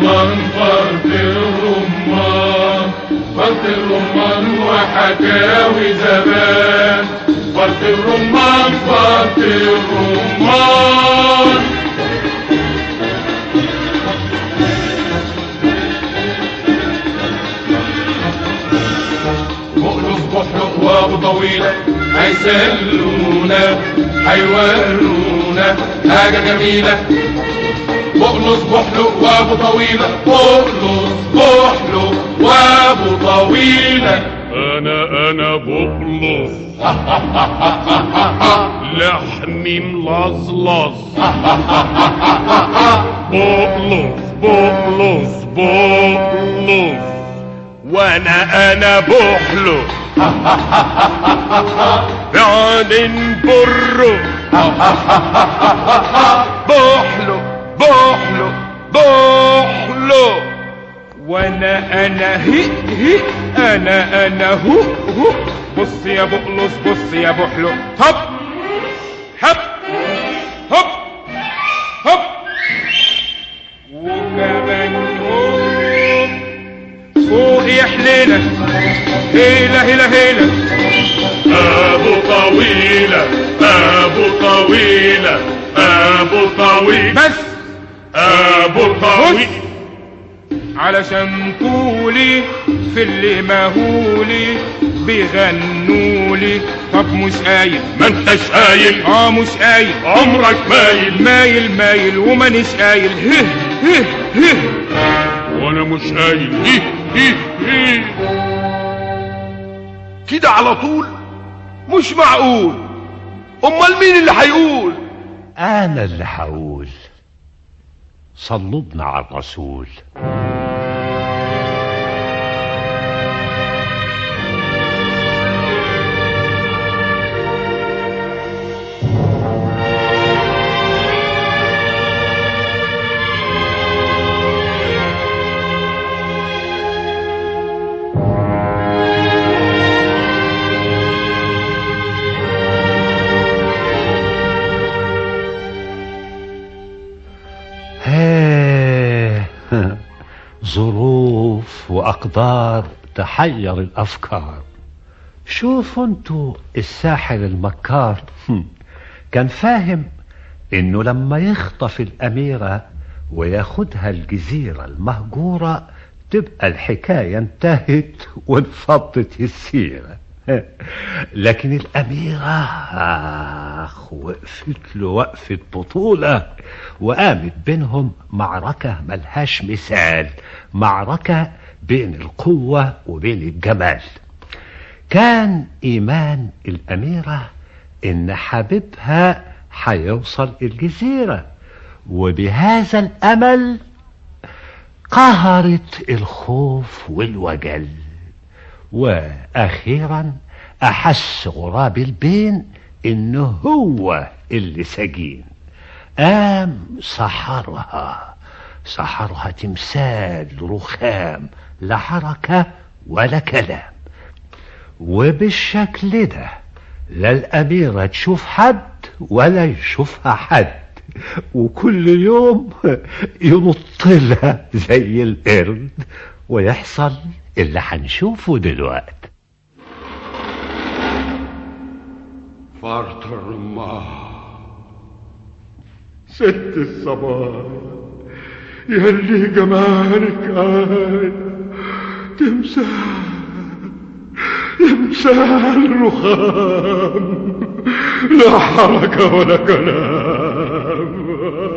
الرمان فرد الرمان فرد الرمان وحكاوي زمان فرد الرمان فرد الرمان بقلص بحلق وابو طويلة هيسلونا هيورونا حاجة جميلة بقلص بحلق وابو طويلة بقلص بحلق وابو طويلة انا انا بخلص لحمي ملظلظ بخلص بخلص بخلص وانا انا بحلو بعدين برو بحلو بحلو بحلو وانا انا هي هي انا انا هو هو بص يا بقلص بص يا بحلو هب هب هب هب وكمان هوب فوق يا حليلة هيلة هيلة هيلة ابو طويلة ابو طويلة ابو طويل بس ابو طويل علشان طولي في اللي مهولي بيغنولي طب مش قايل ما انتش قايل اه مش قايل عمرك مايل مايل مايل ومانيش قايل هه هه هه وانا مش قايل هه هه هه كده على طول مش معقول امال مين اللي هيقول انا اللي هقول صلبنا على الرسول هيه، ظروف وأقدار تحير الأفكار شوفوا انتوا الساحر المكار هم، كان فاهم انه لما يخطف الأميرة وياخدها الجزيرة المهجورة تبقى الحكاية انتهت وانفضت السيرة لكن الأميرة آخ وقفت له وقفة بطولة وقامت بينهم معركة ملهاش مثال معركة بين القوة وبين الجمال كان إيمان الأميرة إن حبيبها هيوصل الجزيرة وبهذا الأمل قهرت الخوف والوجل واخيرا احس غراب البين انه هو اللي سجين قام سحرها سحرها تمثال رخام لا حركة ولا كلام وبالشكل ده لا الأميرة تشوف حد ولا يشوفها حد وكل يوم ينط لها زي القرد ويحصل اللي هنشوفه دلوقتي فرط الرماح ست الصباح يلي جمالك قال تمثال تمثال رخام لا حركة ولا كلام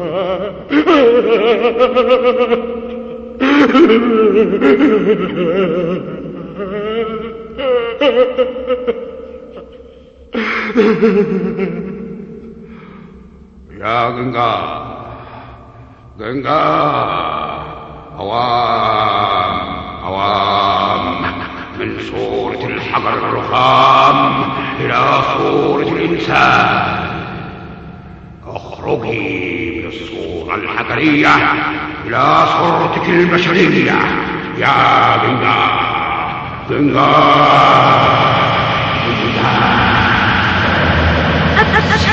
يا جنجا جنجا عوام عوام من صورة الحجر الرخام إلى صورة الإنسان اخرجي من الصورة الحجرية إلى صورتك البشرية يا جنجا جنجا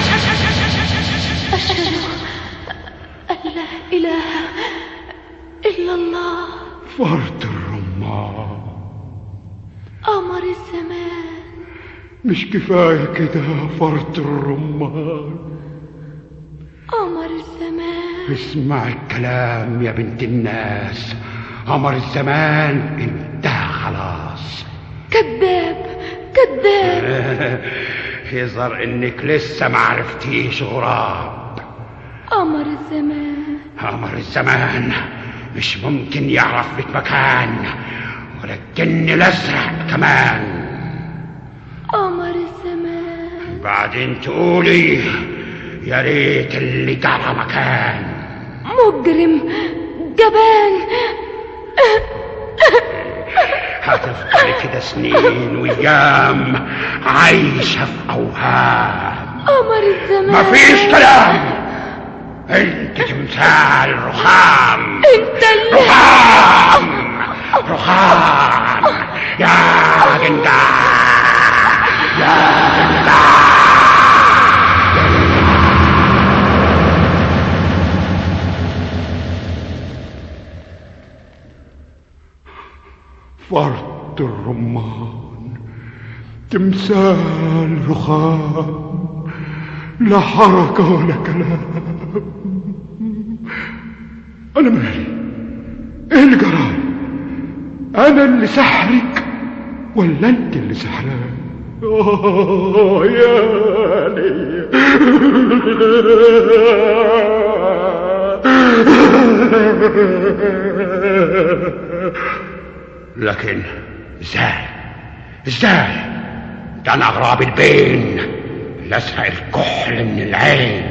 أشهد أن لا إله إلا الله فرط الرمان قمر الزمان مش كفاية كده فرط الرمان قمر الزمان اسمع الكلام يا بنت الناس قمر الزمان انتهى خلاص كذاب كذاب يظهر انك لسه ما عرفتيش غراب قمر الزمان قمر الزمان مش ممكن يعرف لك مكان ولا الجن الازرق كمان قمر الزمان بعدين تقولي يا ريت اللي جرى مكان مجرم جبان هتفضلي كده سنين وايام عايشه في اوهام قمر الزمان مفيش كلام انت تمثال رخام انت اللي رخام رخام يا جندا يا جندا فرط الرمان تمثال رخام لا حركة ولا كلام أنا مالي إيه اللي جرالي أنا اللي سحرك ولا أنت اللي سحران آه يا لي لكن ازاي ازاي ده انا اغراب البين لاسرق الكحل من العين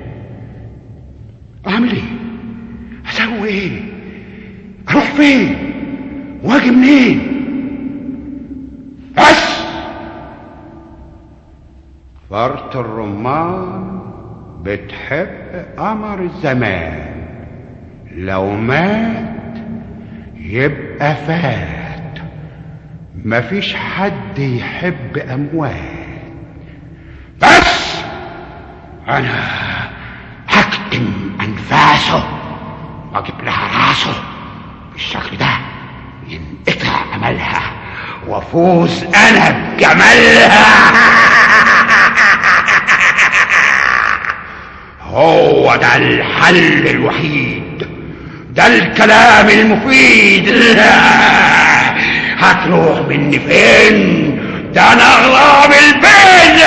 اعمل ايه اسوي ايه اروح فين واجي منين بس فرط الرمان بتحب قمر الزمان لو مات يبقى فات مفيش حد يحب اموات بس انا هكتم انفاسه واجيب لها راسه بالشكل ده ينقطع املها وافوز انا بجمالها هو ده الحل الوحيد ده الكلام المفيد هتروح مني فين ده انا اغراب البين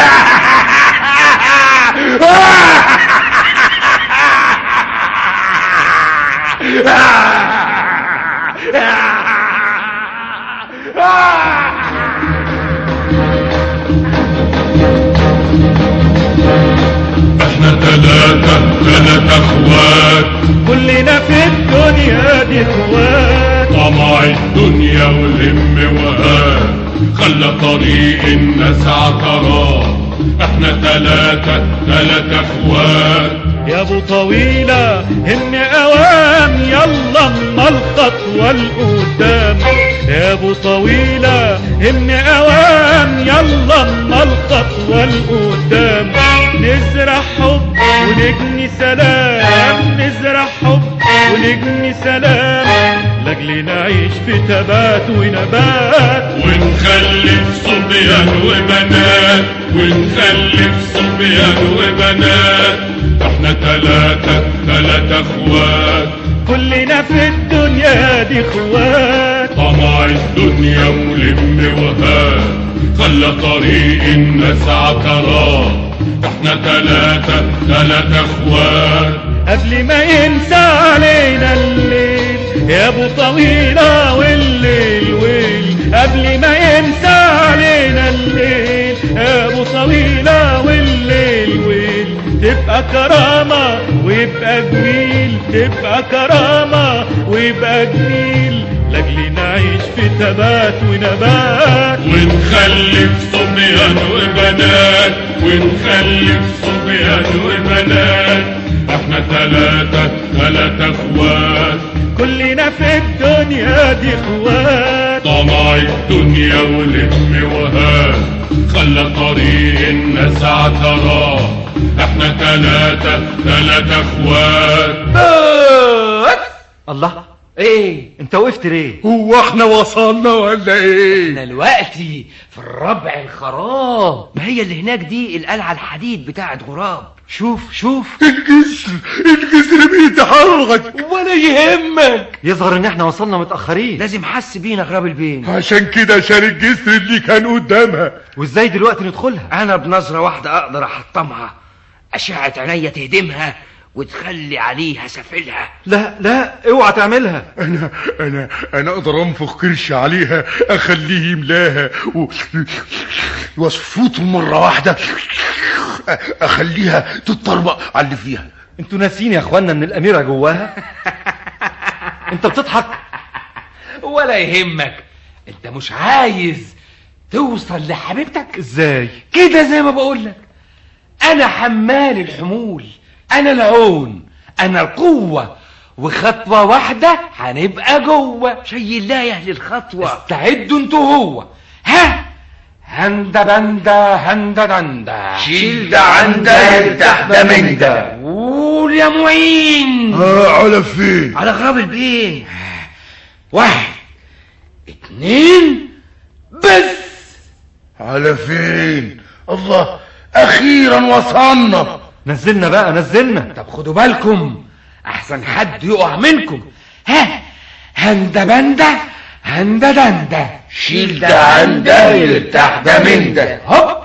احنا تلاتة تلاتة اخوات كلنا في الدنيا دي اخوات طمع الدنيا والهم وهات خلى طريق الناس عثرات احنا تلاتة تلاتة اخوات يا ابو طويلة هم اوام يلا اما الخطوة لقدام يا ابو طويلة هم اوام يلا اما الخطوة لقدام نزرع حب ونجني سلام نزرع حب ونجني سلام لاجل نعيش في تبات ونبات ونخلف صبيان وبنات ونخلف صبيان وبنات احنا تلاتة تلاتة اخوات كلنا في الدنيا دي اخوات طمع الدنيا ولم وهات خلى طريق الناس عثرات احنا تلاتة تلاتة اخوات قبل ما ينسى علينا الليل يا ابو طويلة والليل ويل قبل ما ينسى علينا الليل يا ابو طويلة والليل ويل تبقى كرامة ويبقى جميل تبقى كرامة ويبقى جميل لاجل نعيش في تبات ونبات ونخلف صبيان وبنات ونخلف صبيان وبنات احنا تلاتة تلاتة اخوات كلنا في الدنيا دي اخوات طمع الدنيا ولم وهات خلى طريق الناس عثرات احنا تلاتة تلاتة اخوات الله ايه انت وقفت ليه هو احنا وصلنا ولا احنا ايه دلوقتي في الربع الخراب ما هي اللي هناك دي القلعة الحديد بتاعت غراب شوف شوف الجسر الجسر بيتحرك ولا يهمك يظهر ان احنا وصلنا متأخرين لازم حس بينا غراب البين عشان كده شال الجسر اللي كان قدامها وازاي دلوقتي ندخلها انا بنظرة واحدة اقدر احطمها اشعة عينيا تهدمها وتخلي عليها سفلها لا لا اوعى تعملها انا انا انا اقدر انفخ كرش عليها اخليه يملاها و... واصفوته مره واحده اخليها تتطربق على اللي فيها انتوا ناسين يا اخوانا ان الاميرة جواها انت بتضحك ولا يهمك انت مش عايز توصل لحبيبتك ازاي كده زي ما بقولك انا حمال الحمول انا العون انا القوة وخطوة واحدة هنبقى جوه شيل لا يا اهل الخطوة استعدوا انتوا هو ها هندا بندا هندا دندا شيل ده عن ده يرتاح ده من ده قول يا معين آه على فين على غراب البين واحد اتنين بس على فين الله اخيرا وصلنا نزلنا بقى نزلنا طب خدوا بالكم احسن حد يقع منكم ها هندا بندا هندا دندا شيل ده عن ده يرتاح ده من ده هوب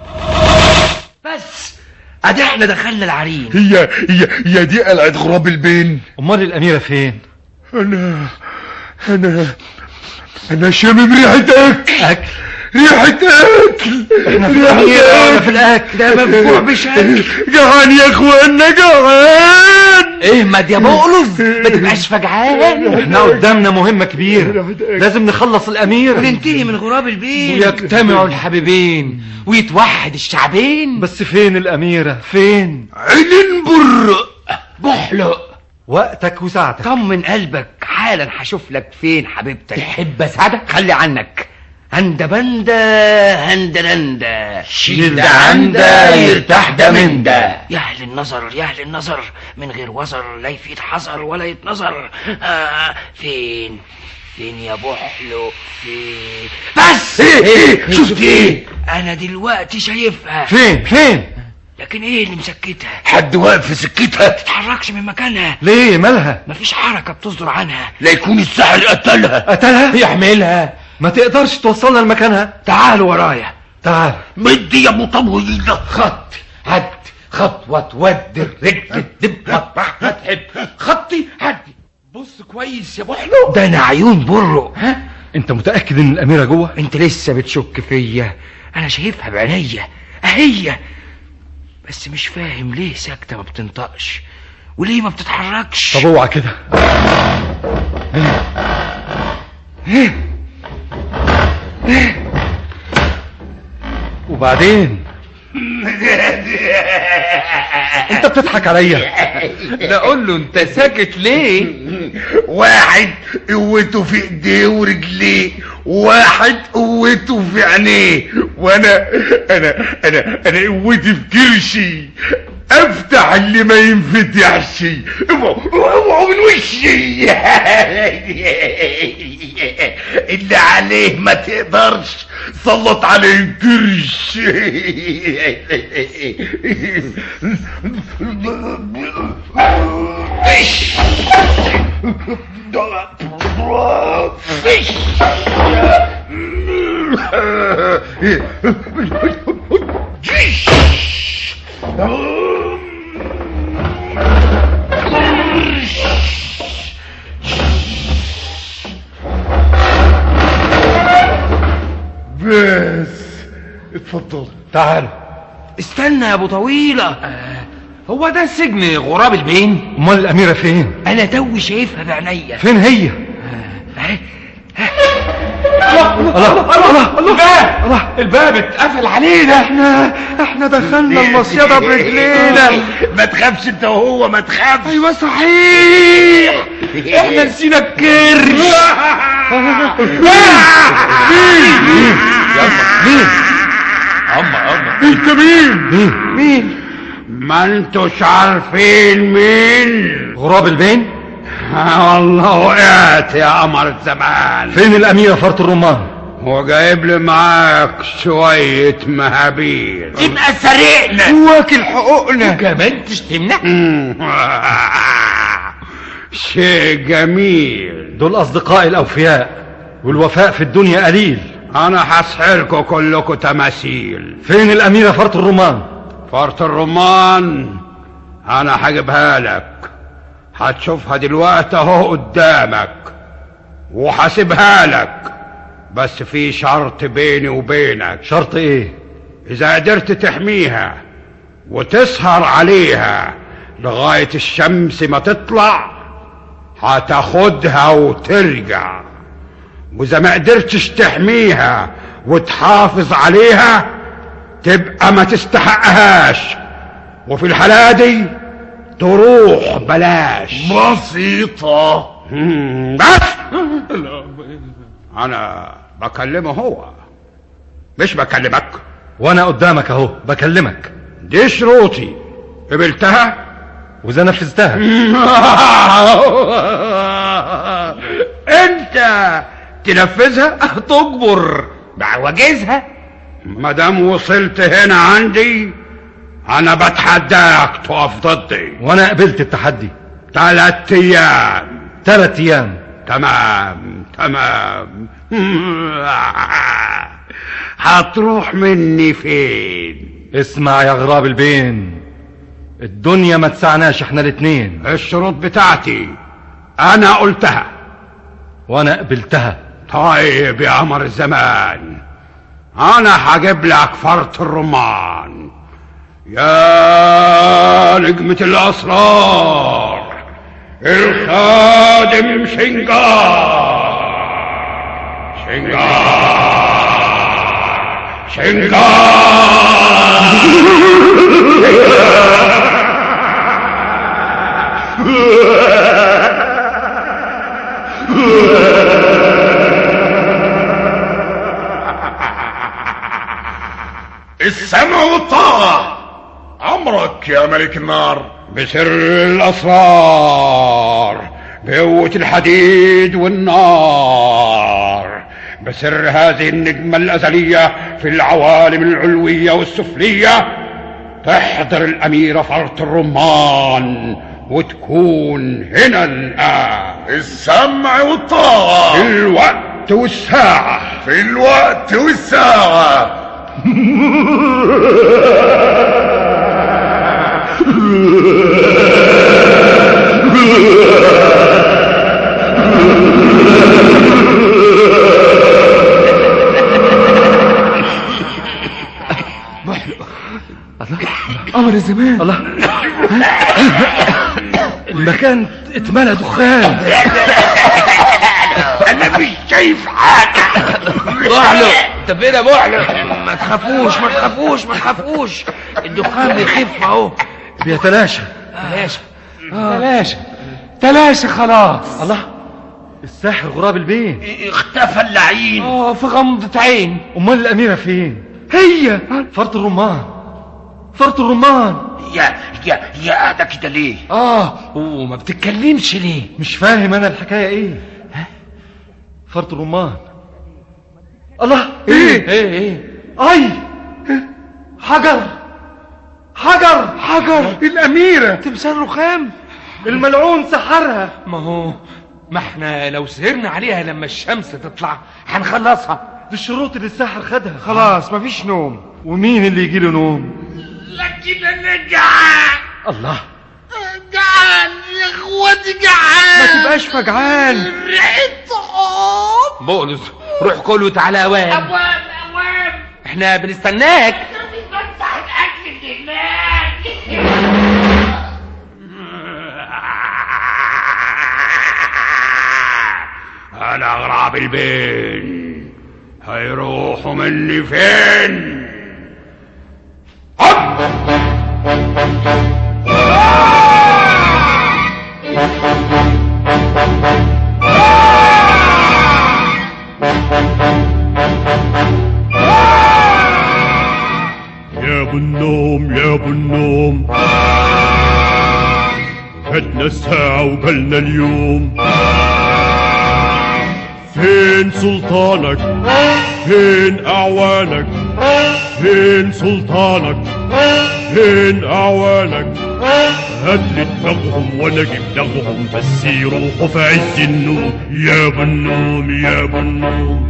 بس ادي احنا دخلنا العرين هي هي هي دي قلعه غراب البين امال الاميرة فين انا انا انا شامم ريحه اكل اكل ريحه اكل احنا في ريحة الاميرة ولا أكل. في الاكل ده مفجوع بشكل جعان يا اخوانا جعان اهمد يا بقلص ما تبقاش فجعان احنا قدامنا مهمة كبيرة لازم نخلص الاميرة وننتهي من غراب البين ويجتمعوا الحبيبين ويتوحد الشعبين بس فين الاميرة فين عينين برق بحلق وقتك وساعتك طمن قلبك حالا هشوف لك فين حبيبتك تحب اساعدك خلي عنك هندا بندا هندا دندا شيل ده عن ده يرتاح ده من ده يا اهل النظر يا اهل النظر من غير وزر لا يفيد حذر ولا يتنظر آه فين فين يا بحلو فين بس ايه ايه شفت ايه انا دلوقتي شايفها فين فين لكن ايه اللي مسكتها حد واقف في سكتها تتحركش من مكانها ليه مالها مفيش حركة بتصدر عنها لا يكون الساحر قتلها قتلها يحملها ما تقدرش توصلنا لمكانها تعالوا ورايا تعال مدي يا ابو طويل خط عد خطوة تودي الرجل تدب مطرح ما تحب خطي عدي بص كويس يا بحلو ده انا عيون برق ها انت متأكد ان الاميرة جوه انت لسه بتشك فيا انا شايفها بعينيا اهي بس مش فاهم ليه ساكتة ما بتنطقش وليه ما بتتحركش طب اوعى كده وبعدين انت بتضحك عليا لا قول له انت ساكت ليه واحد قوته في ايديه ورجليه واحد قوته في عينيه وانا انا انا انا قوتي في كرشي افتح اللي ما ينفتحش اوعوا اوعوا من وشي اللي عليه ما تقدرش سلط عليه كرش بس اتفضل تعال استنى يا ابو طويلة هو ده سجن غراب البين امال الاميرة فين انا توي شايفها بعينيا فين هي اهي الله الله الله الله الباب اتقفل علينا احنا احنا دخلنا المصيدة برجلينا ما تخافش انت وهو ما تخافش ايوه صحيح احنا نسينا الكرش مين انت مين مين مين ما انتوش عارفين مين غراب البين والله وقعت يا قمر الزمان فين الأميرة فرط الرمان وجايب لي معاك شوية مهابيل يبقى سرقنا واكل حقوقنا كمان تشتمنا شيء جميل دول أصدقائي الأوفياء والوفاء في الدنيا قليل انا هسحركوا كلكوا تماثيل فين الأميرة فرط الرمان فرط الرمان انا هجيبها لك هتشوفها دلوقتي اهو قدامك وهسيبها لك بس في شرط بيني وبينك شرط إيه اذا قدرت تحميها وتسهر عليها لغاية الشمس ما تطلع هتاخدها وترجع واذا ما قدرتش تحميها وتحافظ عليها تبقى ما تستحقهاش وفي الحالة دي تروح بلاش بسيطة مم، بس انا بكلمه هو مش بكلمك وأنا قدامك أهو بكلمك دي شروطي قبلتها وإذا نفذتها انت تنفذها تجبر بعوجزها ما دام وصلت هنا عندي انا بتحداك تقف ضدي وأنا قبلت التحدي ثلاث ايام ثلاث أيام تمام تمام هتروح مني فين اسمع يا غراب البين الدنيا ما تسعناش احنا الاتنين الشروط بتاعتي انا قلتها وانا قبلتها طيب يا قمر الزمان انا هجيب لك فرط الرمان يا نجمة الاسرار الخادم شنجار شنجار شنجار السمع والطاعة أمرك يا ملك النار بسر الأسرار بقوة الحديد والنار بسر هذه النجمة الأزلية في العوالم العلوية والسفلية تحضر الأميرة فرط الرمان وتكون هنا الآن السمع والطاعة في الوقت والساعة في الوقت والساعة قمر الزمان الله المكان اتملى دخان أنا مش شايف حاجة بوحلو انت فين يا بوحلو ما تخافوش ما تخافوش ما تخافوش الدخان بيخف اهو بيتلاشى تلاشى تلاشى تلاشى خلاص الله الساحر غراب البين اختفى اللعين اه في غمضة عين امال الاميرة فين هي فرط الرمان فرط الرمان يا يا يا قاعدة كده ليه اه وما بتتكلمش ليه مش فاهم انا الحكاية ايه فرط الرمان الله ايه ايه ايه اي حجر حجر حجر الاميرة تمثال رخام الملعون سحرها ما هو ما احنا لو سهرنا عليها لما الشمس تطلع هنخلصها دي الشروط اللي الساحر خدها خلاص مفيش نوم ومين اللي يجي له نوم لكن أنا جعان الله جعان يا اخواتي ما جعان تبقاش فجعان ريحة حب بولس روح كل وتعالى اوان أوام أوام احنا بنستناك بفتح الأكل هناك انا غراب البين هيروحوا مني فين هب! يا ابو النوم يا ابو النوم فاتنا ساعة وجالنا اليوم فين سلطانك فين أعوانك فين سلطانك فين أعوانك هات لي دماغهم وانا اجيب دماغهم بس يروحوا في عز النوم يا ابو النوم يا ابو النوم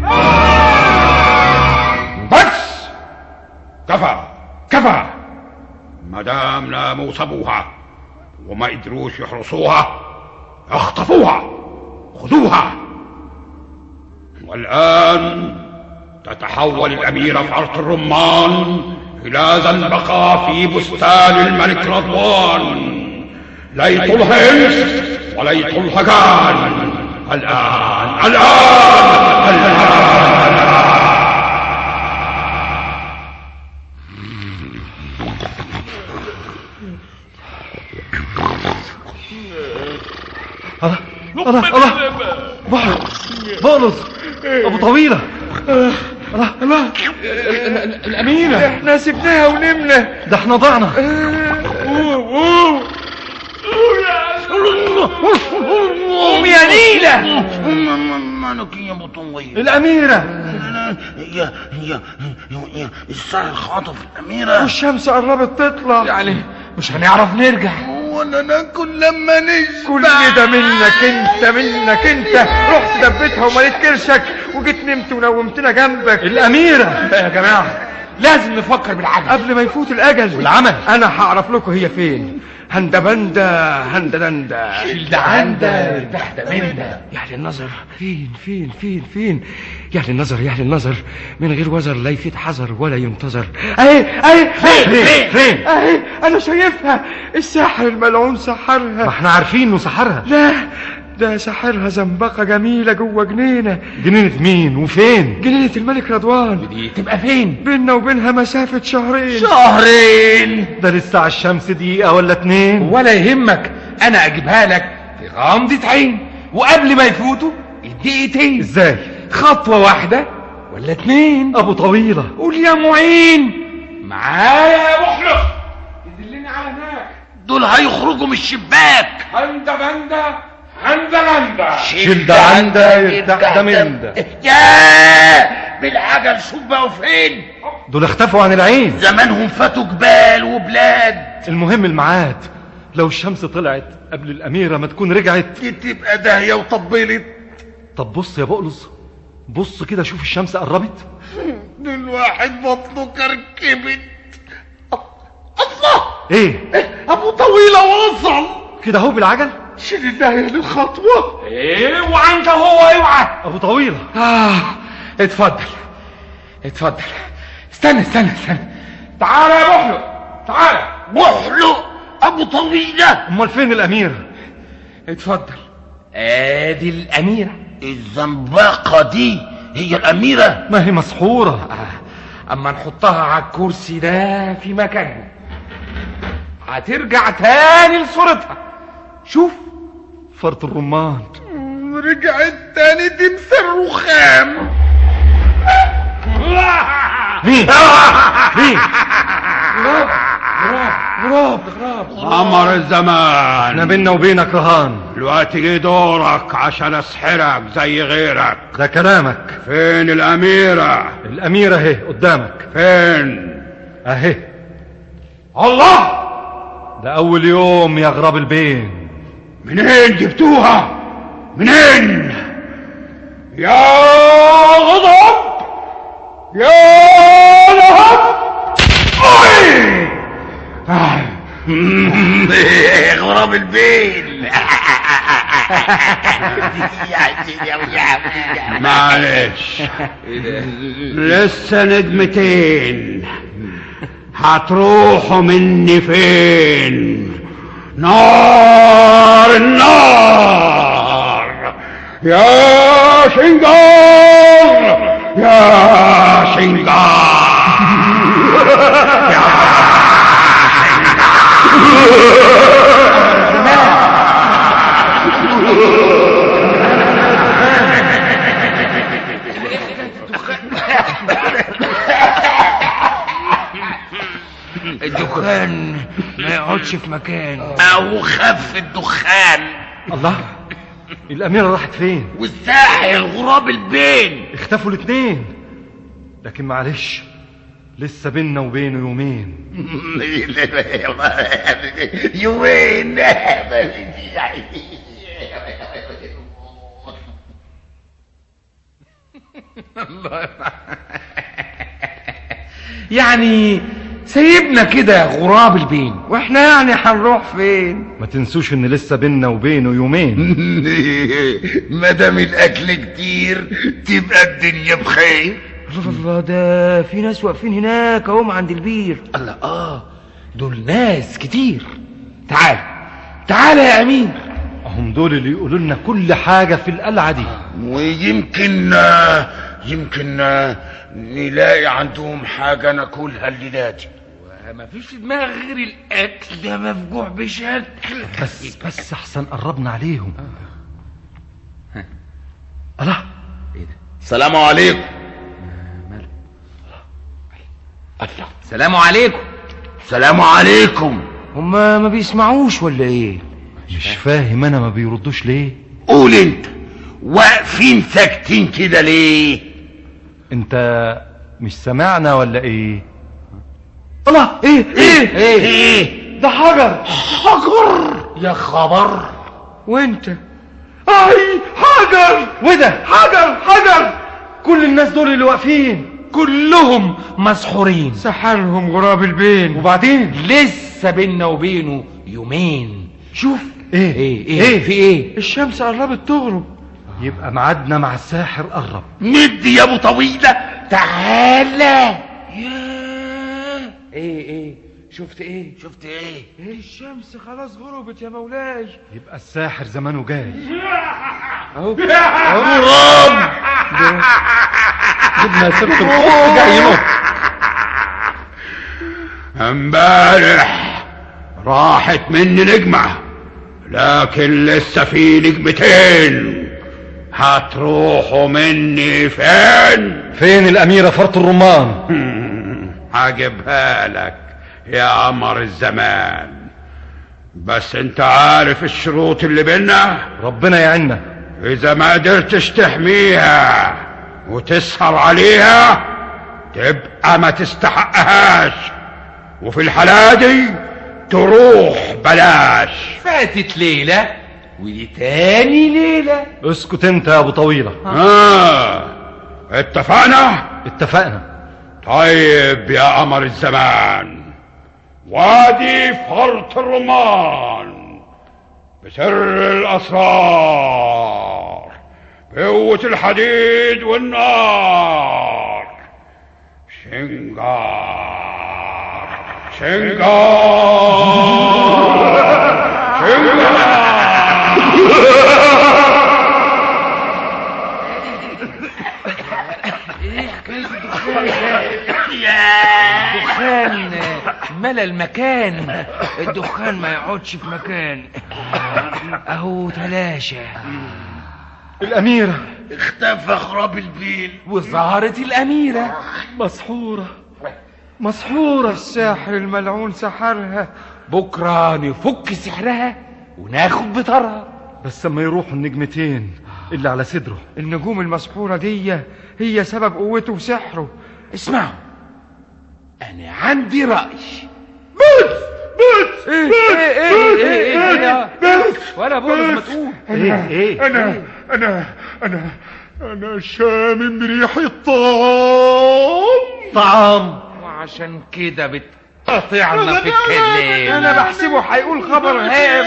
بس كفى كفى ما دام ناموا سابوها وما قدروش يحرسوها اخطفوها خذوها والآن تتحول الأميرة في أرض الرمان إلى زنبقة في بستان الملك رضوان لا يطولها إنس ولا يطولها جان الآن الآن الآن الله الله الله بحر بولس ابو طويلة الله الله الأميرة احنا سبناها ونمنا ده احنا ضعنا قوم يا نيلة مالك يا بطوية الأميرة هي هي هي الساعة خاطف الأميرة والشمس قربت تطلع يعني مش هنعرف نرجع ولا ناكل لما نشبع كل ده منك انت منك انت رحت دبيتها ومليت كرشك وجيت نمت ونومتنا جنبك الأميرة يا جماعة لازم نفكر بالعجل قبل ما يفوت الأجل والعمل أنا هعرف لكم هي فين هندا بندا هندا دندا شيلدا عندا تحت مندا يا أهل النظر فين فين فين فين يا أهل النظر يا أهل النظر من غير وزر لا يفيد حذر ولا ينتظر أهي أهي فين فين فين أهي أنا شايفها الساحر الملعون ما سحرها احنا عارفين انه سحرها لا ده ساحرها زنبقة جميلة جوه جنينة جنينة مين وفين جنينة الملك رضوان دي تبقى فين بيننا وبينها مسافة شهرين شهرين ده لسه على الشمس دقيقة ولا اتنين ولا يهمك انا اجيبها لك في غمضة عين وقبل ما يفوتوا الدقيقتين ازاي خطوة واحدة ولا اتنين ابو طويلة قول يا معين معايا يا محلق دلني على هناك دول هيخرجوا من الشباك هندا بندا هندا بندا شيل ده عنده يرتاح ده من ده يا بالعجل شوف بقوا فين دول اختفوا عن العين زمانهم فاتوا جبال وبلاد المهم الميعاد لو الشمس طلعت قبل الأميرة ما تكون رجعت دي تبقى داهية وطبلت طب بص يا بقلص بص كده شوف الشمس قربت دول واحد بطنه كركبت الله ايه ابو طويلة وصل كده اهو بالعجل شيل الداهية للخطوة ايه وعنك هو اوعى ابو طويلة آه اتفضل اتفضل استنى استنى استنى تعالى يا محلق تعالى محلق ابو طويلة امال فين الأميرة اتفضل ادي الاميرة الزنبقة دي هي الأميرة ما هي مسحورة آه. اما نحطها على الكرسي ده في مكانها هترجع تاني لصورتها شوف فرط الرمان رجعت تاني تمثال رخام مين مين غراب غراب عمر الزمان احنا بينا وبينك رهان الوقت جه دورك عشان اسحرك زي غيرك ده كلامك فين الاميرة الأميرة اهي قدامك فين اهي الله ده أول يوم يا غراب البين منين جبتوها منين يا غضب يا لهب أي! آه. غراب البين معلش لسه ندمتين هتروحوا مني فين نار النار يا شنجار يا شنجار الدخان ما يقعدش في مكانه او خف الدخان الله الأميرة راحت فين والساحر غراب البين اختفوا الاتنين لكن معلش لسه بينا وبينه يومين يومين يعني سيبنا كده يا غراب البين واحنا يعني هنروح فين ما تنسوش ان لسه بينا وبينه يومين ما دام الاكل كتير تبقى الدنيا بخير الله الله ده في ناس واقفين هناك اهم عند البير الله اه دول ناس كتير تعال تعال يا امير هم دول اللي يقولوا لنا كل حاجة في القلعة دي ويمكن يمكن نلاقي عندهم حاجة ناكلها الليلة دي ما فيش في دماغ غير الاكل ده مفجوع بشكل بس بس احسن قربنا عليهم الله السلام عليكم سلام عليكم السلام عليكم هما ما بيسمعوش ولا ايه مش فاهم انا ما بيردوش ليه قول انت واقفين ساكتين كده ليه انت مش سمعنا ولا ايه الله ايه ايه ايه, ايه ده حجر حجر يا خبر وانت اي حجر وده حجر حجر كل الناس دول اللي واقفين كلهم مسحورين سحرهم غراب البين وبعدين لسه بينا وبينه يومين شوف ايه ايه ايه, إيه؟ في ايه الشمس قربت تغرب يبقى ميعادنا مع الساحر قرب ندي يا ابو طويلة تعالى ياه ايه ايه شفت ايه شفت ايه الشمس خلاص غربت يا مولاي يبقى الساحر زمانه جاي اهو غراب جبنا سيرة الخط جاي ينط امبارح راحت مني نجمة لكن لسه في نجمتين هتروحوا مني فين فين الأميرة فرط الرمان هجيبها لك يا قمر الزمان بس انت عارف الشروط اللي بينا ربنا يعيننا اذا ما قدرتش تحميها وتسهر عليها تبقى ما تستحقهاش وفي الحالة دي تروح بلاش فاتت ليلة ودي تاني ليلة اسكت انت يا ابو طويلة آه. اتفقنا اتفقنا طيب يا قمر الزمان وادي فرط الرمان بسر الأسرار بقوة الحديد والنار شنجار شنجار الدخان ملا المكان الدخان ما يقعدش في مكان اهو تلاشى الأميرة اختفى غراب البين وظهرت الأميرة مسحورة مسحورة الساحر الملعون سحرها بكرة نفك سحرها وناخد بطرها بس اما يروحوا النجمتين اللي على صدره النجوم المسحورة دي هي سبب قوته وسحره اسمعوا أنا عندي رأي ايه ايه ايه ايه ايه ولا بولس ما تقول ايه ايه انا انا انا انا شامم ريح الطعام طعام وعشان كده بتقطعنا في الكلام انا بحسبه هيقول خبر هام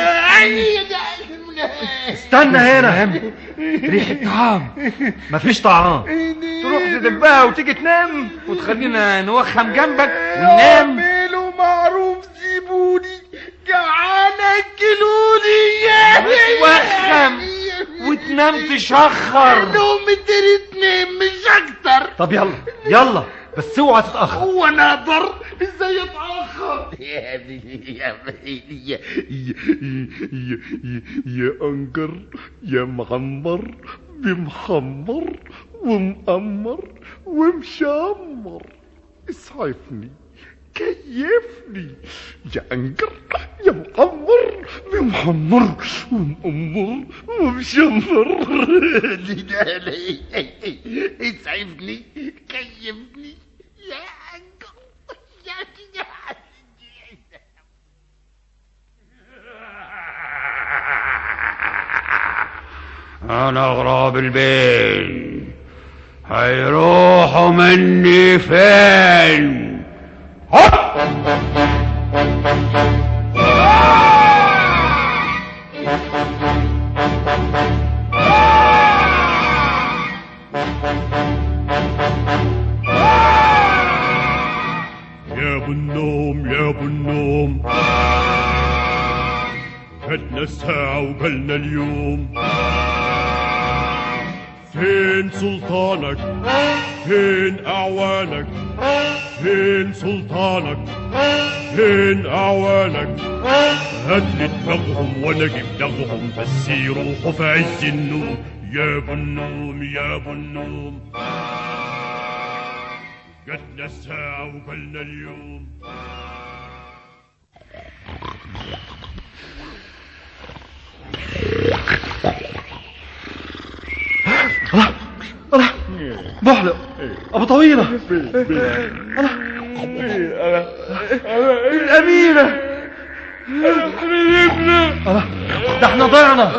استنى هنا ريحة طعام مفيش طعام تروح تدبها وتيجي تنام وتخلينا نوخم جنبك وننام اعملوا معروف سيبوني جعان اكلوني يا وخم وتنام تشخر نوم تريد مش اكتر طب يلا يلا بس اوعى تتأخر هو انا اقدر ازاي اتاخر يا يا يا يا يا انجر يا معمر بمحمر ومقمر ومشمر اسعفني كيفني يا انقر يا محمر يا محمر ومأمر ومشمر ليلالي اسعفني كيفني يا انقر يا يا انا غراب البين هيروحوا مني فين يا ابو النوم يا ابو النوم جاتنا الساعة وجالنا اليوم فين سلطانك فين أعوانك فين سلطانك فين أعوانك هاتلي دماغهم وانا اجيب دماغهم بس يروحوا في عز النوم يا ابو النوم يا ابو النوم جاتنا الساعة وجالنا اليوم بحلق ابو طويله الأميرة الله ده احنا ضعنا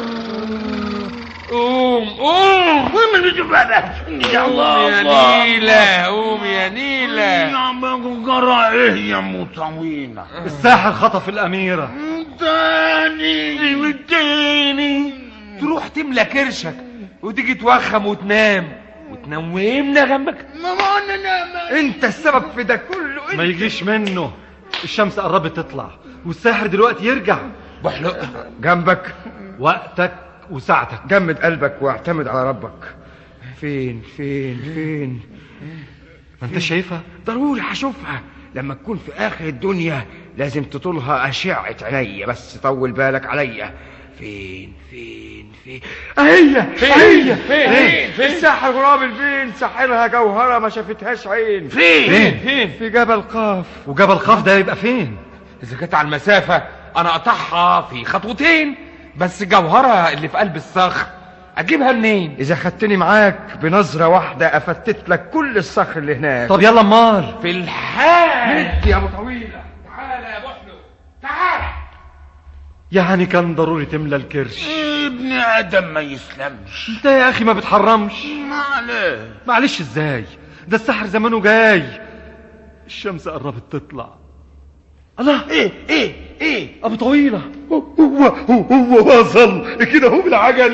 قوم قوم يا الله يا نيلة قوم يا نيلة يا جرى ايه يا مطوينة الساحر خطف الاميره تاني والتاني تروح تملى كرشك وتيجي توخم وتنام وتنومنا جنبك انت السبب في ده كله ما يجيش منه الشمس قربت تطلع والساحر دلوقتي يرجع بحلق جنبك وقتك وساعتك جمد قلبك واعتمد على ربك فين فين فين ما انت شايفها ضروري هشوفها لما تكون في اخر الدنيا لازم تطولها اشعة عينيا بس طول بالك عليا فين فين فين هي هي فين؟ فين؟ الساحر غراب الفين ساحرها جوهرة ما شافتهاش عين فين فين في جبل قاف وجبل خاف ده يبقى فين اذا كانت على المسافة انا اقطعها في خطوتين بس جوهرة اللي في قلب الصخر اجيبها منين اذا خدتني معاك بنظرة واحدة افتت لك كل الصخر اللي هناك طب يلا امال في الحال مد يا ابو طويلة تعالى يا بحلو تعالى يعني كان ضروري تملى الكرش ابن ادم ما يسلمش انت يا اخي ما بتحرمش ما عليه معلش ازاي ده السحر زمانه جاي الشمس قربت تطلع الله ايه ايه ايه ابو طويله هو هو هو وصل كده هو بالعجل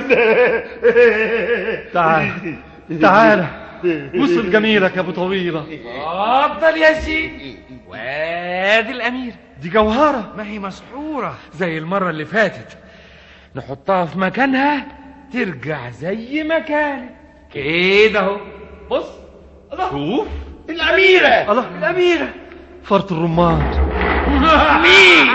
تعال تعال وصل جميلك يا ابو طويله اتفضل يا سيدي وادي الامير دي جوهره ما هي مسحورة زي المرة اللي فاتت نحطها في مكانها ترجع زي ما كانت كده اهو بص الله شوف الاميره الله الأميرة فرط الرمان مين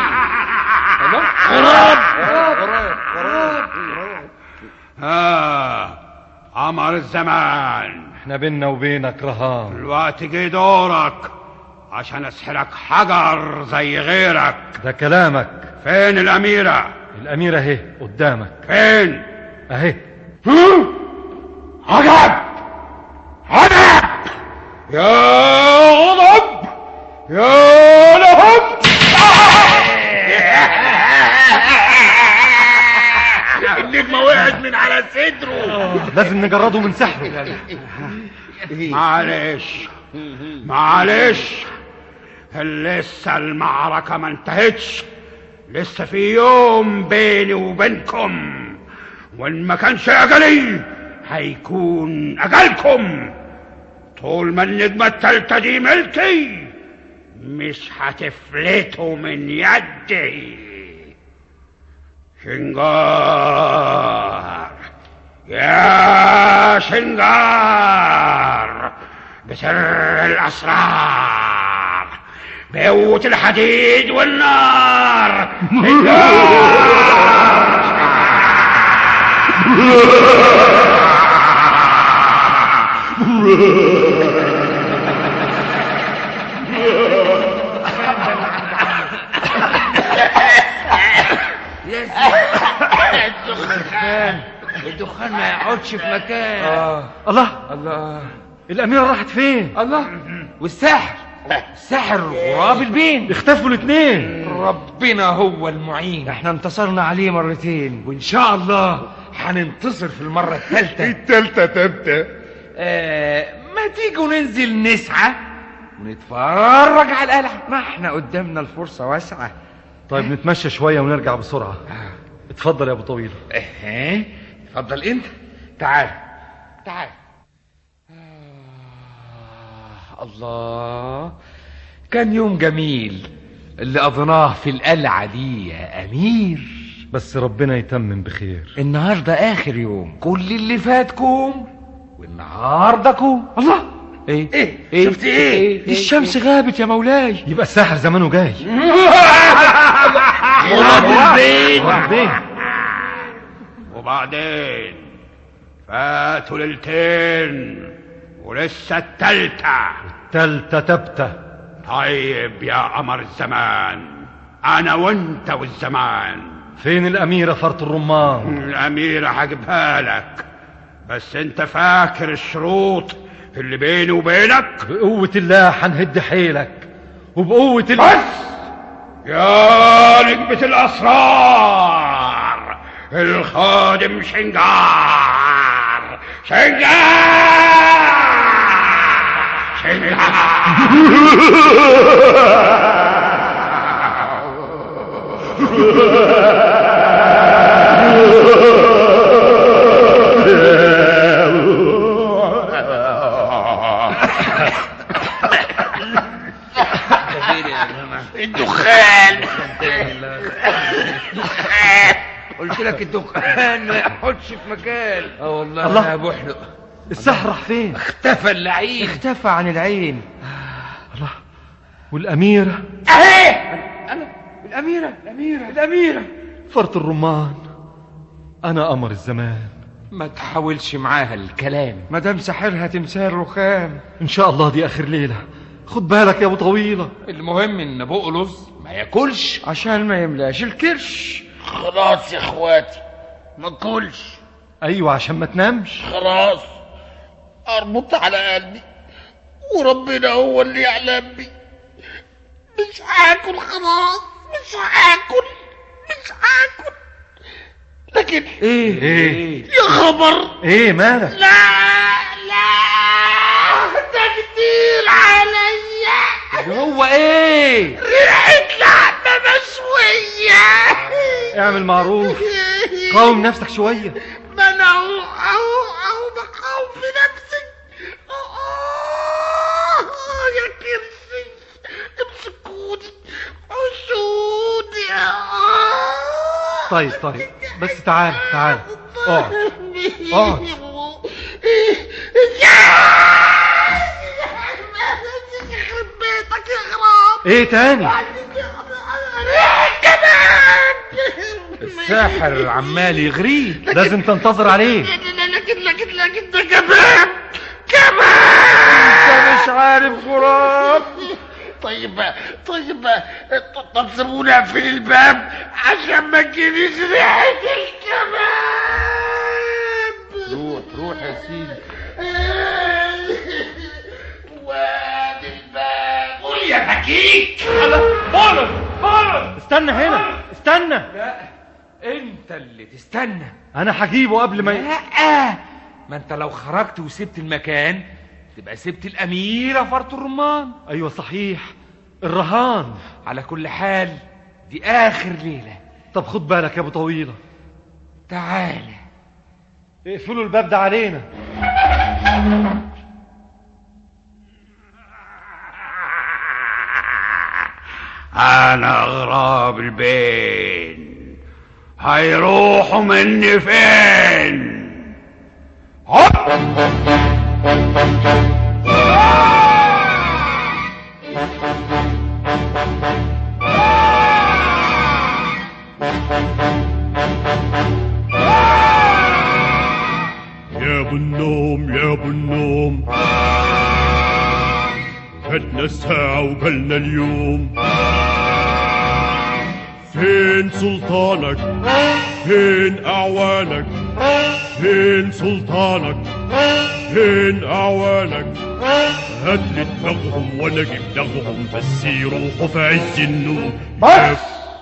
ها عمر الزمان احنا بينا وبينك رهان الوقت جه دورك عشان اسحرك حجر زي غيرك ده كلامك فين الاميرة الاميره اهي قدامك فين اهي ها؟ عجب عجب يا غضب يا لهب النجمه وقعت من على صدره لازم نجرده من سحره معلش معلش لسه المعركة ما انتهتش لسه في يوم بيني وبينكم وان ما كانش اجلي هيكون اجلكم طول ما النجمة التالتة دي ملكي مش هتفلتوا من يدي شنجار يا شنجار بسر الأسرار بقوة الحديد والنار يقعدش في مكان اه الله الله الأميرة راحت فين الله والسحر سحر غراب البين اختفوا الاثنين ربنا هو المعين احنا انتصرنا عليه مرتين وان شاء الله هننتصر في المرة الثالثة التالتة تبتة آه ما تيجوا ننزل نسعى ونتفرج على القلعة ما احنا قدامنا الفرصة واسعة طيب نتمشى شوية ونرجع بسرعة اتفضل يا أبو طويل ايه اتفضل انت تعال تعال آه الله كان يوم جميل اللي قضيناه في القلعة دي يا أمير بس ربنا يتمم بخير النهاردة آخر يوم كل اللي فات كوم والنهارده كوم الله ايه ايه ايه شفت ايه الشمس غابت يا مولاي يبقى الساحر زمانه جاي وبعدين وبعدين وبعدين فاتوا ليلتين ولسه التالتة تالتة تبتة طيب يا قمر الزمان انا وانت والزمان فين الأميرة فرط الرمان الأميرة هجيبها لك بس انت فاكر الشروط اللي بيني وبينك بقوة الله هنهد حيلك وبقوة ال... بس يا نجمة الأسرار الخادم شنجار شنجار الدخان قلت لك الدخان ما يقعدش في مكان اه والله الله. انا بحلق السحر راح فين اختفى اللعين اختفى عن العين والأميرة الأميرة الأميرة الأميرة فرط الرمان أنا قمر الزمان ما تحاولش معاها الكلام مدام ساحرها تمثال رخام إن شاء الله دي آخر ليلة خد بالك يا أبو طويلة المهم ان بقلص ما ياكلش عشان ما يملاش الكرش خلاص يا اخواتي ما كلش أيوة عشان ما تنامش خلاص اربط على قلبي وربنا هو اللي يعلم بي مش هاكل خلاص مش هاكل مش هاكل لكن ايه إيه يا خبر إيه مالك لا لا ده كتير عليا هو ايه ريحة لحمة مشوية اعمل معروف قاوم نفسك شوية ما انا اهو اهو اهو بقاوم في نفسي آه، يا كرسي امسكوني عشوني آه. طيب طيب بس تعال تعال اقعد اقعد. يخرب بيتك يا خراب ايه تاني الساحر عمال يغريه لازم تنتظر عليه لكن لكن لكن ده كمان كمان انت مش عارف غراب طيب طيب طب سيبوني اقفل الباب عشان ما تجيليش ريحة الكباب روح روح يا سيدي وادي الباب قول يا بكيك استنى هنا استنى انت اللي تستنى انا هجيبه قبل ما ي... لا ما انت لو خرجت وسبت المكان تبقى سبت الاميره فرط الرمان ايوه صحيح الرهان على كل حال دي اخر ليله طب خد بالك يا ابو طويلة تعالى اقفلوا الباب ده علينا انا غراب البين هيروحوا مني فين هوب! يا ابو النوم يا ابو النوم فاتنا الساعة وجالنا اليوم فين سلطانك فين اعوانك فين سلطانك فين أعوانك هات لي دماغهم وأنا أجيب دماغهم بس يروحوا في عز النوم بس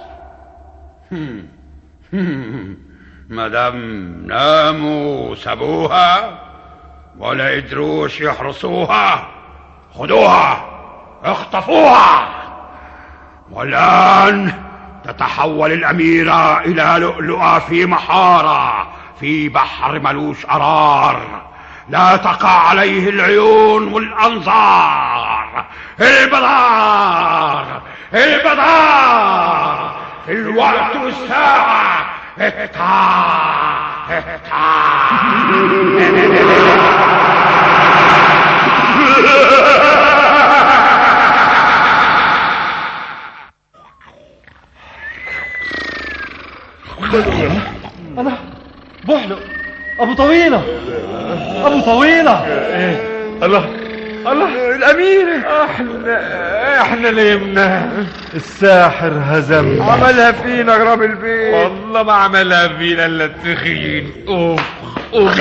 مدام ناموا سابوها ولا قدروش يحرسوها خدوها اخطفوها والآن تتحول الأميرة إلى لؤلؤة في محارة في بحر ملوش قرار لا تقع عليه العيون والأنظار البدار البدار في الوقت والساعة اهتار أنا بحلق أبو طويلة أبو طويلة إيه الله الله الأميرة احنا احنا نمنا الساحر هزم عملها فينا غراب البيت والله ما عملها فينا الا التخين اوف اوف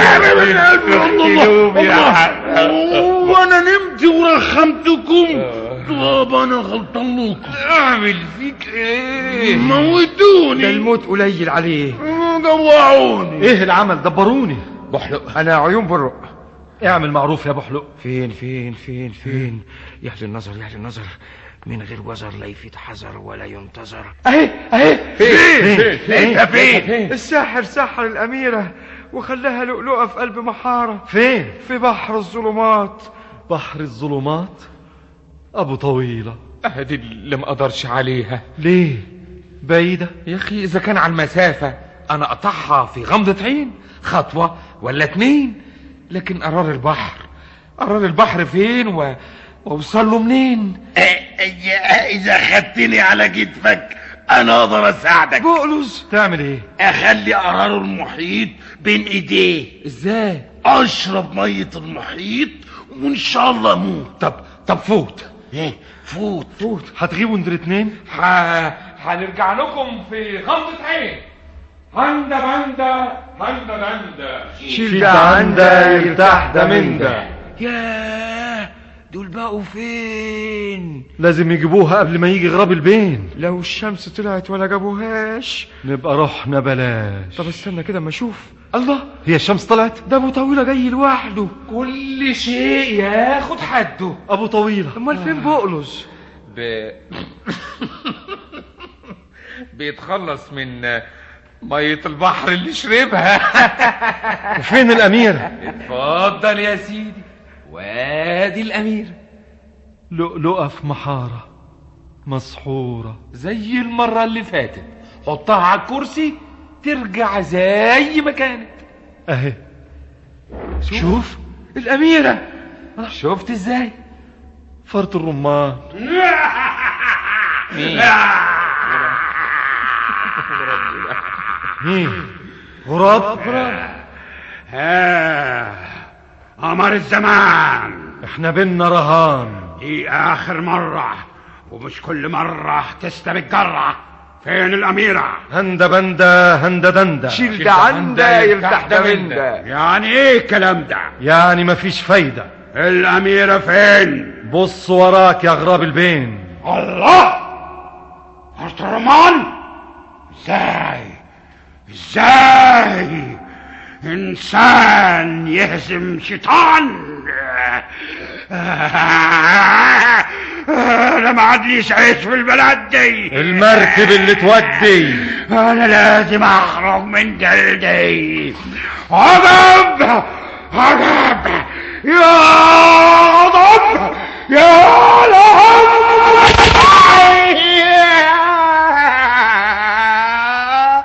وانا نمت ورخمتكم طب انا غلطان لكم اعمل فيك ايه ده موتوني الموت قليل عليه جوعوني ايه العمل دبروني بحلق انا عيون برق اعمل معروف يا بحلق فين فين فين فين يا اهل النظر يا اهل النظر من غير وزر لا يفيد حذر ولا ينتظر اهي اهي فين انت فين الساحر سحر الاميره وخلاها لؤلؤه في قلب محاره فين في بحر الظلمات بحر الظلمات أبو طويلة ادي اللي ما اقدرش عليها ليه بعيدة يا اخي اذا كان على المسافة انا اقطعها في غمضة عين خطوة ولا اتنين لكن قرار البحر قرار البحر فين و... واوصل له منين اذا خدتني على كتفك انا اقدر اساعدك بقلز تعمل ايه اخلي قرار المحيط بين ايديه ازاي اشرب ميه المحيط وان شاء الله اموت طب طب فوت ايه فوت فوت هتغيبوا انتوا الاتنين ح... هنرجع لكم في غمضة عين هندا بندا هندا دندا شيل ده عندها يرتاح ده من ده ياه دول بقوا فين لازم يجيبوها قبل ما يجي غراب البين لو الشمس طلعت ولا جابوهاش نبقى رحنا بلاش طب استنى كده اما اشوف الله هي الشمس طلعت ده ابو طويله جاي لوحده كل شيء ياخد حده ابو طويلة امال فين بقلز ب... بيتخلص من مية البحر اللي شربها وفين الأميرة اتفضل يا سيدي وادي الأمير لؤلؤة في محارة مسحورة زي المرة اللي فاتت حطها على الكرسي ترجع زي ما كانت اهي شوف الاميره شفت ازاي فرط الرمان مين غراب آه. قمر الزمان احنا بينا رهان دي آخر مرة ومش كل مرة تسلم الجرة فين الأميرة؟ هندا بندا هندا دندا شيل ده عنده يرتاح ده من ده يعني إيه الكلام ده؟ يعني مفيش فايدة الأميرة فين؟ بص وراك يا غراب البين الله أرطرمان ازاي ازاي انسان يهزم شيطان انا ما عادليش عيش في البلد دي المركب اللي تودي انا لازم اخرج من جلدي غضب غضب يا غضب يا لهب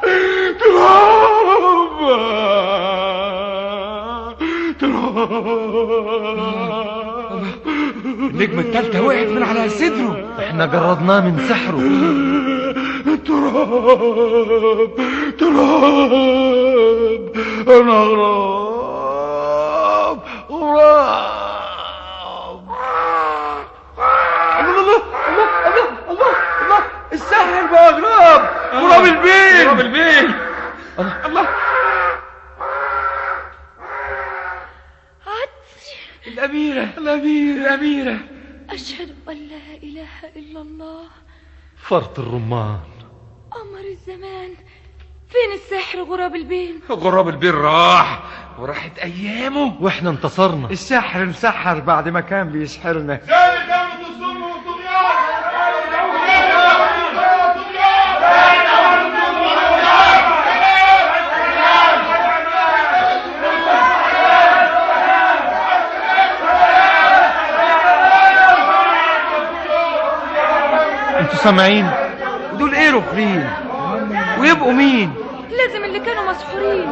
تراب تراب النجمة التالتة وقعت من على صدره احنا جردناه من سحره تراب تراب انا غراب غراب الله الله الله الله الله الساحر بقى غراب غراب البين غراب البين الله الأميرة الأميرة الأميرة أشهد أن لا إله إلا الله فرط الرمان قمر الزمان فين السحر غراب البين غراب البير راح وراحت أيامه واحنا انتصرنا السحر مسحر بعد ما كان بيسحرنا انتوا سامعين دول ايه ركرين ويبقوا مين لازم اللي كانوا مسحورين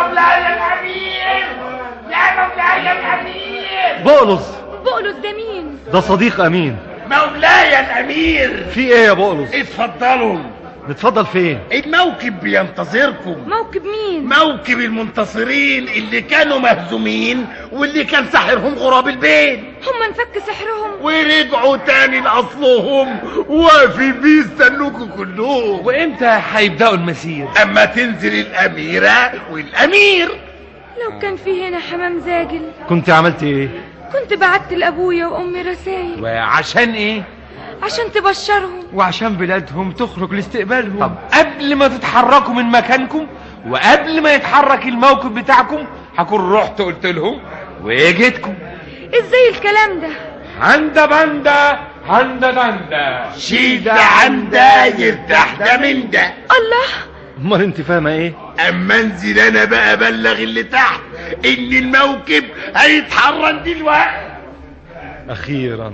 بقلص بقلص ده مين ده صديق امين مولاي الامير في ايه يا بقلص اتفضلوا نتفضل فين الموكب بينتظركم موكب مين موكب المنتصرين اللي كانوا مهزومين واللي كان ساحرهم غراب البين هم انفك سحرهم ورجعوا تاني لاصلهم واقفين بيستنوكوا كلهم وإمتى هيبدأوا المسير اما تنزل الاميره والامير لو كان في هنا حمام زاجل كنت عملت ايه كنت بعت لأبويا وأمي رسايل وعشان إيه عشان تبشرهم وعشان بلادهم تخرج لاستقبالهم طب قبل ما تتحركوا من مكانكم وقبل ما يتحرك الموكب بتاعكم هكون رحت قلت لهم وجيتكم ازاي الكلام ده عند بندا عند دندا شيل ده عن ده يرتاح ده من ده الله امال انت فاهمه ايه اما انزل انا بقى ابلغ اللي تحت ان الموكب هيتحرك دلوقتي اخيرا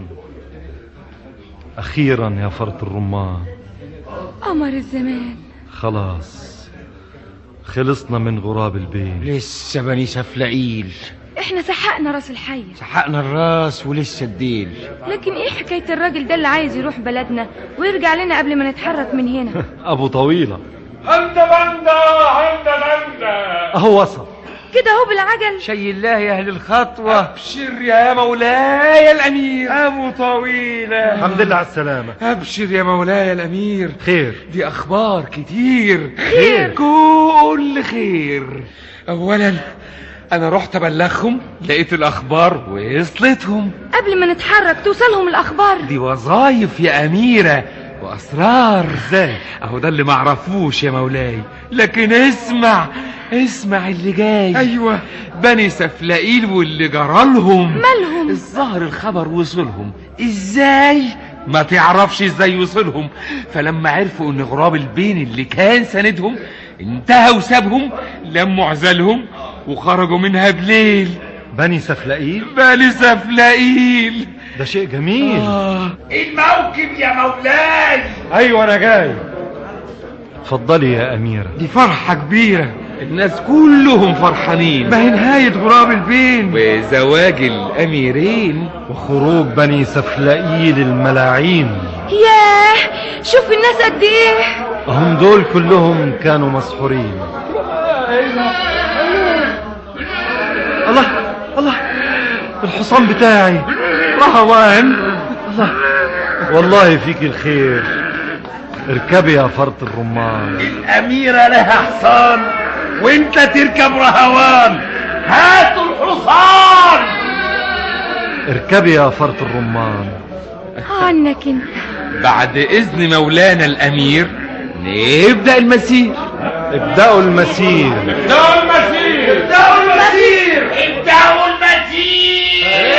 اخيرا يا فرط الرمان قمر الزمان خلاص خلصنا من غراب البين لسه بني سفلقيل احنا سحقنا راس الحي سحقنا الراس ولسه الديل لكن ايه حكاية الراجل ده اللي عايز يروح بلدنا ويرجع لنا قبل ما نتحرك من هنا ابو طويله عند بندا عند بندا اهو وصل كده اهو بالعجل شي الله يا اهل الخطوة ابشر يا مولاي الامير ابو طويلة الحمد لله على السلامه ابشر يا مولاي الامير خير دي اخبار كتير خير. كل خير اولا انا رحت ابلغهم لقيت الاخبار وصلتهم قبل ما نتحرك توصلهم الأخبار دي وظايف يا اميره واسرار ازاي اهو ده اللي معرفوش يا مولاي لكن اسمع اسمع اللي جاي ايوه بني سفلقيل واللي جرالهم مالهم الظاهر الخبر وصلهم ازاي ما تعرفش ازاي وصلهم فلما عرفوا ان غراب البين اللي كان سندهم انتهى وسابهم لموا عزلهم وخرجوا منها بليل بني سفلقيل بني سفلقيل ده شيء جميل آه. الموكب يا مولاي ايوه انا جاي اتفضلي يا اميره دي فرحة كبيرة الناس كلهم فرحانين ما هي نهاية غراب البين وزواج الأميرين وخروج بني سفلقيل الملاعين ياه شوف الناس قد ايه هم دول كلهم كانوا مسحورين الله الله الحصان بتاعي رهوان الله والله فيك الخير اركبي يا فرط الرمان الاميره لها حصان وانت تركب رهوان هاتوا الحصان اركبي يا فرط الرمان عنك انت بعد إذن مولانا الأمير نبدأ المسير ابدأوا المسير ابدأوا المسير ابدأوا المسير ابدأوا المسير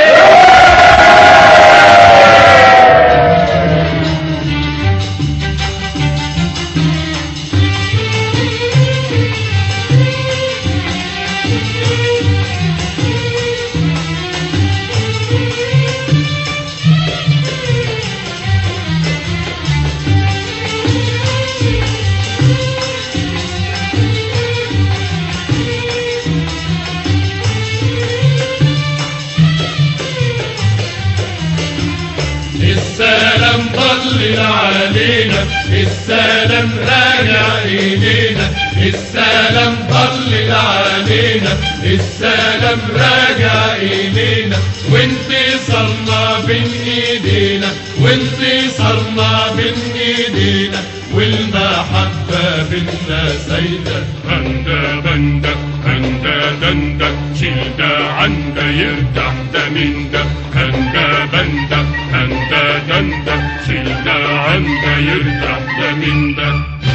السلام ضلل علينا السلام راجع إلينا السلام ضلل علينا السلام راجع إلينا وانتصرنا بين إيدينا وانتصرنا بين إيدينا والمحبة بينا سيدة هندا بندا هندا دندا شيل ده عندا يرتاح ده من ده هندا بندا هندا دندا شيل ده عندا يرتاح ده من ده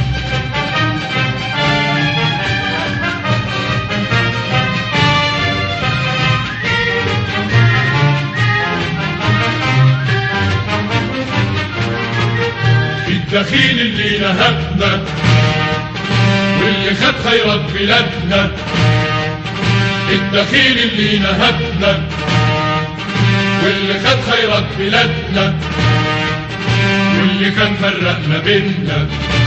الدخيل اللي نهبنا واللي خد خيرات بلادنا الدخيل اللي نهبنا واللي خد خيرات بلادنا واللي كان فرقنا بينا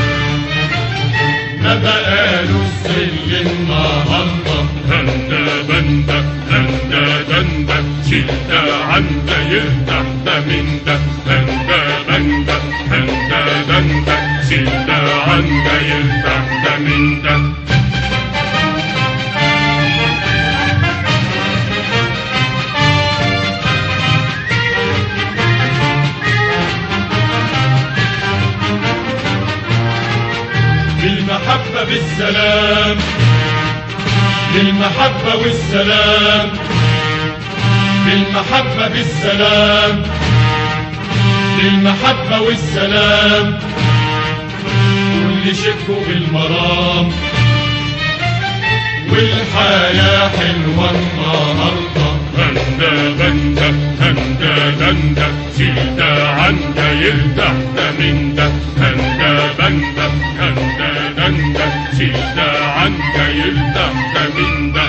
ما بقاله السل النهارده هندا بندا هندا دندا شيل ده عندا يرتاح ده من ده هندا بندا هندا دندا شيل ده عندا يرتاح ده من ده بالمحبة بالسلام بالمحبة والسلام بالمحبة بالسلام بالمحبة والسلام واللي شكوا بالمرام والحياة حلوة النهاردة هندا بندا هندا دندا شيل ده عندا يرتاح ده من ده هندا بندا هندا دندا شيل ده عندا يرتاح ده من ده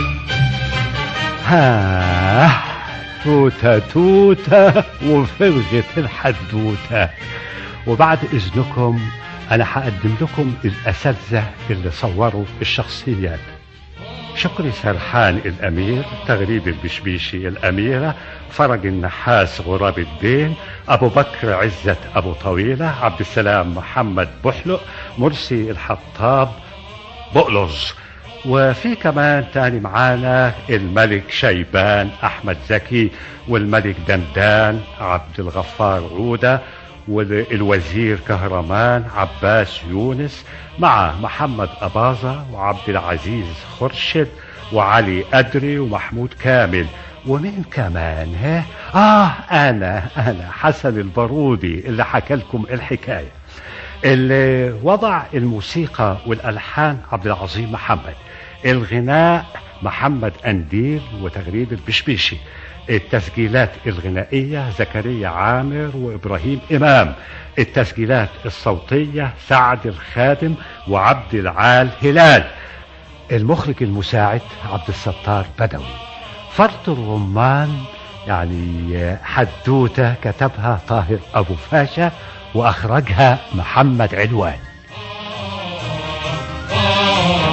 ها توتة توتة وفرغة الحدوتة وبعد إذنكم أنا هقدم لكم الأساتذة اللي صوروا الشخصيات شكري سرحان الأمير تغريد البشبيشي الأميرة فرج النحاس غراب الدين أبو بكر عزت أبو طويلة عبد السلام محمد بحلق مرسي الحطاب بقلز وفي كمان تاني معانا الملك شيبان أحمد زكي والملك دندان عبد الغفار عودة والوزير كهرمان عباس يونس مع محمد أباظة وعبد العزيز خرشد وعلي أدري ومحمود كامل ومين كمان ها آه أنا أنا حسن البارودي اللي حكى لكم الحكاية اللي وضع الموسيقى والألحان عبد العظيم محمد الغناء محمد أنديل وتغريد البشبيشي التسجيلات الغنائية زكريا عامر وإبراهيم إمام التسجيلات الصوتية سعد الخادم وعبد العال هلال المخرج المساعد عبد الستار بدوي فرط الرمان يعني حدوتة كتبها طاهر أبو فاشا وأخرجها محمد علوان آه